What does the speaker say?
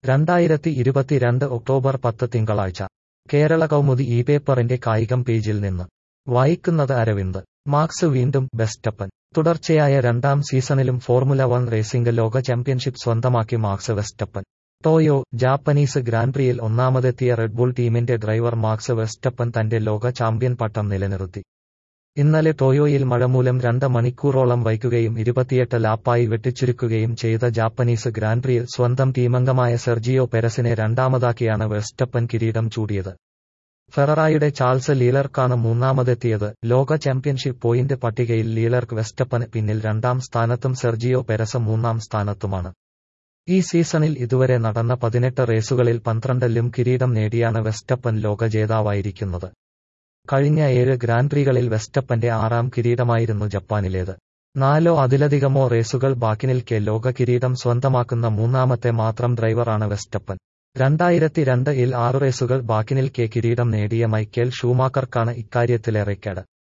രണ്ടായിരത്തി ഇരുപത്തിരണ്ട് ഒക്ടോബർ പത്ത് തിങ്കളാഴ്ച കേരള കൗമുദി ഈ പേപ്പറിന്റെ കായികം പേജിൽ നിന്ന് വായിക്കുന്നത് അരവിന്ദ് മാർക്സ് വീണ്ടും വെസ്റ്റപ്പൻ തുടർച്ചയായ രണ്ടാം സീസണിലും ഫോർമുല വൺ റേസിംഗ് ലോക ചാമ്പ്യൻഷിപ്പ് സ്വന്തമാക്കി മാർക്സ് വെസ്റ്റപ്പൻ ടോയോ ജാപ്പനീസ് ഗ്രാൻപ്രിയിൽ ഒന്നാമതെത്തിയ റെഡ്ബുൾ ടീമിന്റെ ഡ്രൈവർ മാർക്സ് വെസ്റ്റപ്പൻ തന്റെ ലോക ചാമ്പ്യൻ പട്ടം നിലനിർത്തി ഇന്നലെ ടോയോയിൽ മഴ മൂലം രണ്ട് മണിക്കൂറോളം വൈകുകയും ഇരുപത്തിയെട്ട് ലാപ്പായി വെട്ടിച്ചുരുക്കുകയും ചെയ്ത ജാപ്പനീസ് ഗ്രാൻപ്രിയിൽ സ്വന്തം ടീമംഗമായ സെർജിയോ പെരസിനെ രണ്ടാമതാക്കിയാണ് വെസ്റ്റപ്പൻ കിരീടം ചൂടിയത് ഫെററായുടെ ചാൾസ് ലീലർക്കാണ് മൂന്നാമതെത്തിയത് ലോക ചാമ്പ്യൻഷിപ്പ് പോയിന്റ് പട്ടികയിൽ ലീലർക്ക് വെസ്റ്റപ്പന് പിന്നിൽ രണ്ടാം സ്ഥാനത്തും സെർജിയോ പെരസ് മൂന്നാം സ്ഥാനത്തുമാണ് ഈ സീസണിൽ ഇതുവരെ നടന്ന പതിനെട്ട് റേസുകളിൽ പന്ത്രണ്ടിലും കിരീടം നേടിയാണ് വെസ്റ്റപ്പൻ ലോക ജേതാവായിരിക്കുന്നത് കഴിഞ്ഞ ഏഴ് ഗ്രാൻപ്രികളിൽ വെസ്റ്റപ്പന്റെ ആറാം കിരീടമായിരുന്നു ജപ്പാനിലേത് നാലോ അതിലധികമോ റേസുകൾ ബാക്കി നിൽക്കെ ലോക കിരീടം സ്വന്തമാക്കുന്ന മൂന്നാമത്തെ മാത്രം ഡ്രൈവറാണ് വെസ്റ്റപ്പൻ രണ്ടായിരത്തി രണ്ട് ഇൽ ആറ് റേസുകൾ ബാക്കി നിൽക്കെ കിരീടം നേടിയ മൈക്കേൽ ഷൂമാക്കർക്കാണ് ഇക്കാര്യത്തിലേറെ കേട്